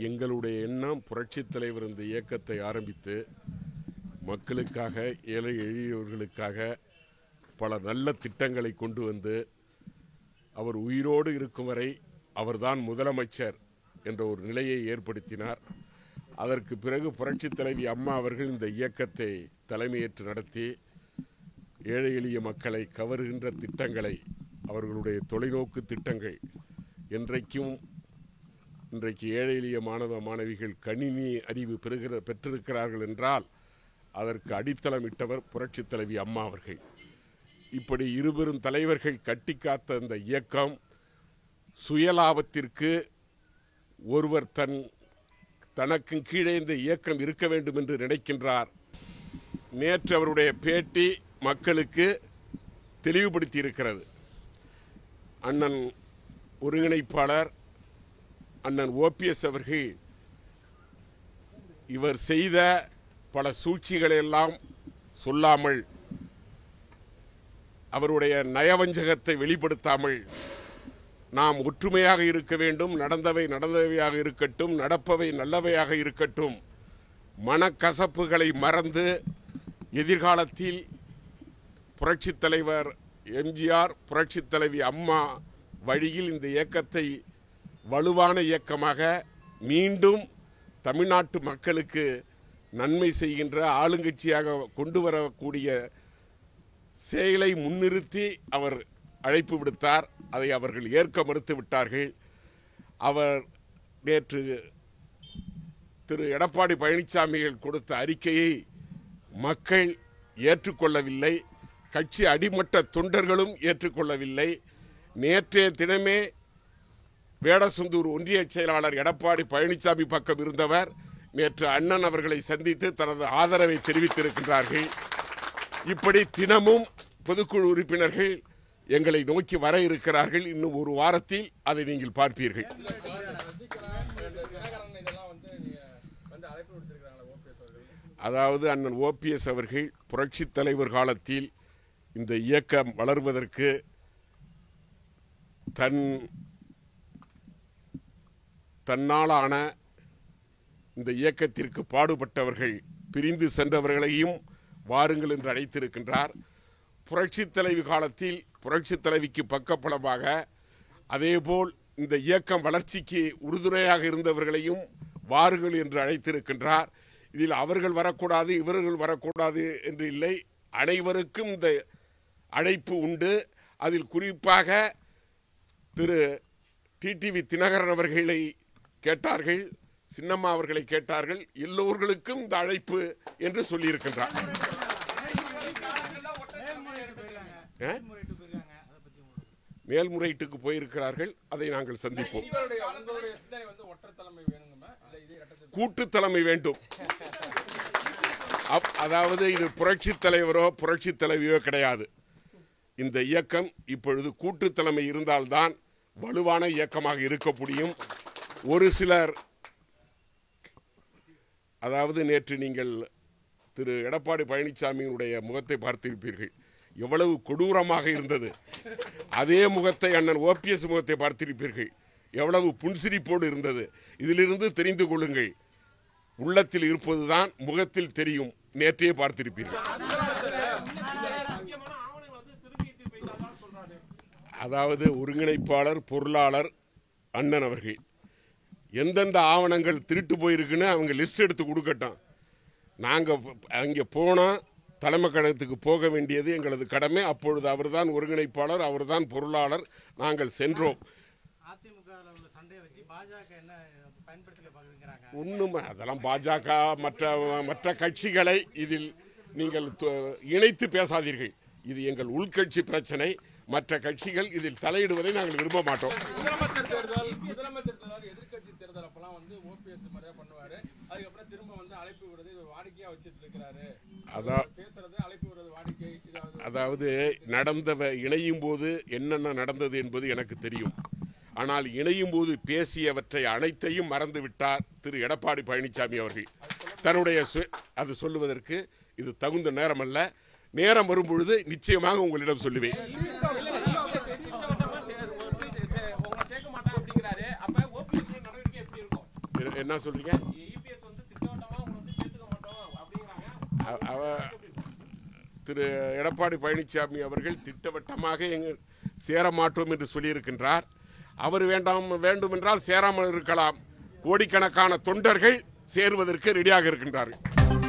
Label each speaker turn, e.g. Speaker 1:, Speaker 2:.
Speaker 1: எங்களுடைய எண்ணம் புரட்சித் தலைவர் இந்த இயக்கத்தை ஆரம்பித்து மக்களுக்காக ஏழை எளியவர்களுக்காக பல நல்ல திட்டங்களை கொண்டு வந்து அவர் உயிரோடு இருக்கும் வரை அவர்தான் முதலமைச்சர் என்ற ஒரு நிலையை ஏற்படுத்தினார் அதற்கு பிறகு புரட்சித் தலைவி அம்மா அவர்கள் இந்த இயக்கத்தை தலைமையேற்று நடத்தி ஏழை எளிய மக்களை கவருகின்ற திட்டங்களை அவர்களுடைய தொலைநோக்கு திட்டங்கள் என்றைக்கும் இன்றைக்கு ஏழை எளிய மாணவ மாணவிகள் கணினி அறிவு பெறுகிற பெற்றிருக்கிறார்கள் என்றால் அதற்கு அடித்தளமிட்டவர் புரட்சித் தலைவி அம்மா அவர்கள் இப்படி இருபெரும் தலைவர்கள் கட்டி காத்த இந்த இயக்கம் சுயலாபத்திற்கு ஒருவர் தன் தனக்கு கீழே இந்த இயக்கம் இருக்க வேண்டும் என்று நினைக்கின்றார் நேற்று அவருடைய பேட்டி மக்களுக்கு தெளிவுபடுத்தி இருக்கிறது அண்ணன் ஒருங்கிணைப்பாளர் அண்ணன் ஓபிஎஸ் அவர்கள் இவர் செய்த பல சூழ்ச்சிகளை எல்லாம் சொல்லாமல் அவருடைய நயவஞ்சகத்தை வெளிப்படுத்தாமல் நாம் ஒற்றுமையாக இருக்க வேண்டும் நடந்தவை நடந்தவையாக இருக்கட்டும் நடப்பவை நல்லவையாக இருக்கட்டும் மனக்கசப்புகளை மறந்து எதிர்காலத்தில் புரட்சித் தலைவர் எம்ஜிஆர் புரட்சித் தலைவி அம்மா வழியில் இந்த இயக்கத்தை வலுவான இயக்கமாக மீண்டும் தமிழ்நாட்டு மக்களுக்கு நன்மை செய்கின்ற ஆளுங்கட்சியாக கொண்டு வரக்கூடிய செயலை முன்னிறுத்தி அவர் அழைப்பு விடுத்தார் அதை அவர்கள் ஏற்க மறுத்து விட்டார்கள் அவர் நேற்று திரு எடப்பாடி பழனிசாமிகள் கொடுத்த அறிக்கையை மக்கள் ஏற்றுக்கொள்ளவில்லை கட்சி அடிமட்ட தொண்டர்களும் ஏற்றுக்கொள்ளவில்லை நேற்றைய தினமே வேடசுந்தூர் ஒன்றிய செயலாளர் எடப்பாடி பழனிசாமி பக்கம் இருந்தவர் நேற்று அண்ணன் அவர்களை சந்தித்து தனது ஆதரவை தெரிவித்திருக்கின்றார்கள் இப்படி தினமும் பொதுக்குழு உறுப்பினர்கள் எங்களை நோக்கி வர இருக்கிறார்கள் இன்னும் ஒரு வாரத்தில் அதை நீங்கள் பார்ப்பீர்கள்
Speaker 2: தினகரன் இதெல்லாம் வந்து நீங்க வந்து அழைப்பு விடுத்திருக்காங்களா ஓபிஎஸ் அவர்கள்
Speaker 1: அதாவது அண்ணன் ஓபிஎஸ் அவர்கள் புரட்சித் தலைவர் காலத்தில் இந்த இயக்கம் வளர்வதற்கு தன் தன்னாலான இந்த இயக்கத்திற்கு பாடுபட்டவர்கள் பிரிந்து சென்றவர்களையும் வாருங்கள் என்று அழைத்திருக்கின்றார் புரட்சித் தலைவி காலத்தில் புரட்சித் தலைவிக்கு பக்கபலமாக அதேபோல் இந்த இயக்கம் வளர்ச்சிக்கு உறுதுணையாக இருந்தவர்களையும் வாருங்கள் என்று அழைத்திருக்கின்றார் இதில் அவர்கள் வரக்கூடாது இவர்கள் வரக்கூடாது என்று இல்லை அனைவருக்கும் இந்த அழைப்பு உண்டு அதில் குறிப்பாக திரு டிடிவி தினகரன் அவர்களை கேட்டார்கள் சின்னம்மா அவர்களை கேட்டார்கள் எல்லோர்களுக்கும் இந்த அழைப்பு என்று சொல்லியிருக்கின்றார் ஆ? மேல்முறையீட்டுக்கு போயிருக்கிறார்கள் அதை நாங்கள் சந்திப்போம்
Speaker 2: உங்களுடைய உங்களுடைய சிந்தனை வந்து ஒற்றை தலைமை வேணுங்கம்மா இல்ல இதே கட்டத்தில்
Speaker 1: கூட்டு தலைமை வேண்டும் அப்- அதாவது இது புரட்சி தலைவரோ புரட்சி தலைவியோ கிடையாது இந்த இயக்கம் இப்பொழுது கூட்டு தலைமை இருந்தால்தான் வலுவான இயக்கமாக இருக்க முடியும் ஒரு சிலர் அதாவது நேற்று நீங்கள் திரு எடப்பாடி பழனிசாமியினுடைய முகத்தை பார்த்திருப்பீர்கள் எவ்வளவு கொடூரமாக இருந்தது அதே முகத்தை அண்ணன் ஓபிஎஸ் முகத்தை பார்த்திருப்பீர்கள் எவ்வளவு புன்சிரிப்போடு இருந்தது இதிலிருந்து தெரிந்து கொள்ளுங்கள் உள்ளத்தில் இருப்பதுதான் முகத்தில் தெரியும் நேற்றே பார்த்திருப்பீர்கள் அதாவது ஒருங்கிணைப்பாளர் பொருளாளர் அண்ணன் அவர்கள் எந்தெந்த ஆவணங்கள் திருட்டு போயிருக்குன்னு அவங்க லிஸ்ட் எடுத்து கொடுக்கட்டும் நாங்கள் அங்கே போனால் தலைமை கழகத்துக்கு போக வேண்டியது எங்களது கடமை அப்பொழுது அவர்தான் ஒருங்கிணைப்பாளர் அவர்தான் பொருளாளர் நாங்கள் சென்றோம்
Speaker 3: அதிமுக உள்ள சண்டையை வச்சு பாஜக என்ன பயன்படுத்திக்க பாக்குறாங்க
Speaker 1: ஒன்றும் அதெல்லாம் பாஜக மற்ற மற்ற கட்சிகளை இதில் நீங்கள் து- இணைத்து பேசாதீர்கள் இது எங்கள் உள்கட்சி பிரச்சனை மற்ற கட்சிகள் இதில் தலையிடுவதை நாங்கள் விரும்ப மாட்டோம்
Speaker 2: முதலமைச்சர் தேர்தல் முதலமைச்சர் தேர்தல் எதிர்க்கட்சி தேர்தல் அப்பெல்லாம் வந்து ஓபிஎஸ் மாதிரியா பண்ணுவாரு அதுக்கப்புறம் திரும்ப வந்து அழைப்பு விடுறது இது ஒரு வாடிக்கையா வச்சிட்டு இருக்கிறாரு
Speaker 1: அதான்
Speaker 2: பேசுறது அழைப்பு விடுறது வாடிக்கை இதாவது
Speaker 1: அதாவது நடந்தவ இணையும் போது என்னென்ன நடந்தது என்பது எனக்கு தெரியும் ஆனால் இணையும் போது பேசியவற்றை அனைத்தையும் மறந்து விட்டார் திரு எடப்பாடி பழனிசாமி அவர்கள் தன்னுடைய சு- அது சொல்லுவதற்கு இது தகுந்த நேரம் அல்ல நேரம் வரும்பொழுது நிச்சயமாக உங்களிடம் சொல்லுவேன்
Speaker 4: உங்களை சேர்க்க மாட்டாங்க அப்படிங்கிறாரு அப்ப ஓபிஎஸ் நடவடிக்கை எப்படி இருக்கும்
Speaker 1: எ- என்ன சொல்றீங்க
Speaker 4: இபிஎஸ் வந்து திட்டவட்டமா உங்களை வந்து சேர்த்துக்க மாட்டோம் அப்படிங்கிறாங்க
Speaker 1: அ- அவ திரு எடப்பாடி பழனிசாமி அவர்கள் திட்டவட்டமாக எங்க சேர மாட்டோம் என்று சொல்லியிருக்கின்றார் அவர் வேண்டாம் வேண்டும் என்றால் சேராமல் இருக்கலாம் கோடிக்கணக்கான தொண்டர்கள் சேருவதற்கு ரெடியாக இருக்கின்றார்கள்